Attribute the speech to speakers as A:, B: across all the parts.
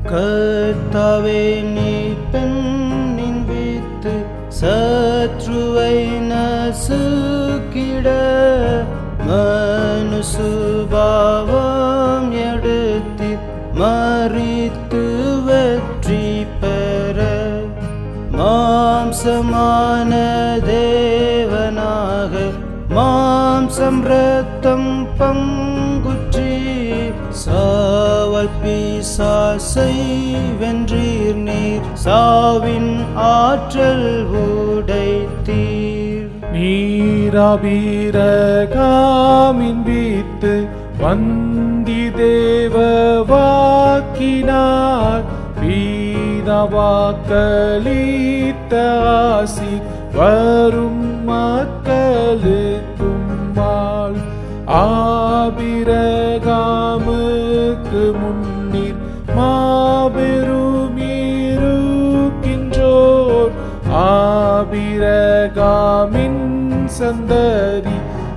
A: கர்த்தாவே நீ பெண்ணின் வித்து சத்ருவை நசுக்கிட மனுசுபாவம் எடுத்து மறித்து வெற்றி பெற மாம்சமான தேவனாக மாம்சம் ரத்தம் பங்குற்றி சாவல் பிசாசை வென்றீர் நீர் சாவின் ஆற்றல் உடைத்தீர்
B: நீராபீரகாமின் வீத்து வந்தி தேவ வாக்கினார் பீதவாக்களித்த ஆசி வரும் மக்களுக்கும் வாழ் ஆபிரகாமுக்கு முன்னில் மாபெரும் இருக்கின்றோர் ஆபிரகாமின் சந்ததி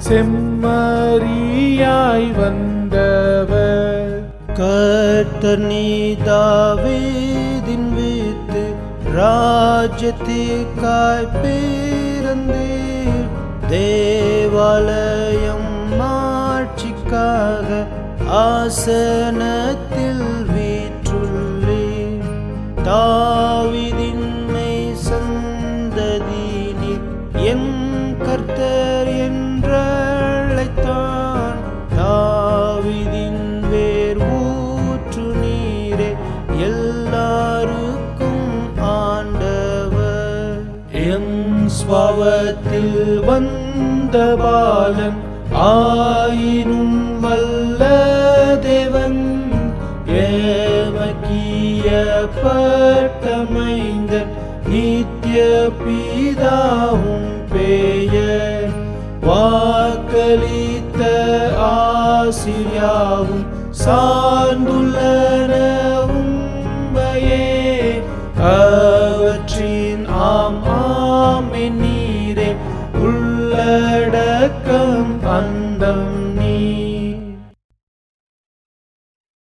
B: செம்மறியாய் வந்தவர்
A: கர்த்தர் நீதாவீதின் வீத்து ராஜ்யத்திற்காய் பிறந்தீர் தேவாலயம் மாட்சிக்காக ஆசனத்தில் வீற்றுள்ளீர் தாவிதின்மை சந்ததியினில் என் கர்த்தர் என்றழைத்தான் தாவிதின் வேர் ஊற்று நீரே எல்லாருக்கும் ஆண்டவர் என் ஸ்வவத்தில் வந்த பாலன் ஆயினும் வல்ல தேவன் ஏமக்கியப்பட்டமைந்தன் நித்திய பிதாவும் பெயர் வாக்களித்த ஆசிரியாவும் சார்ந்துள்ளன உண்மையே அவற்றின் ஆம் ஆமென் நீரே உள்ளடக்கம் அந்தம்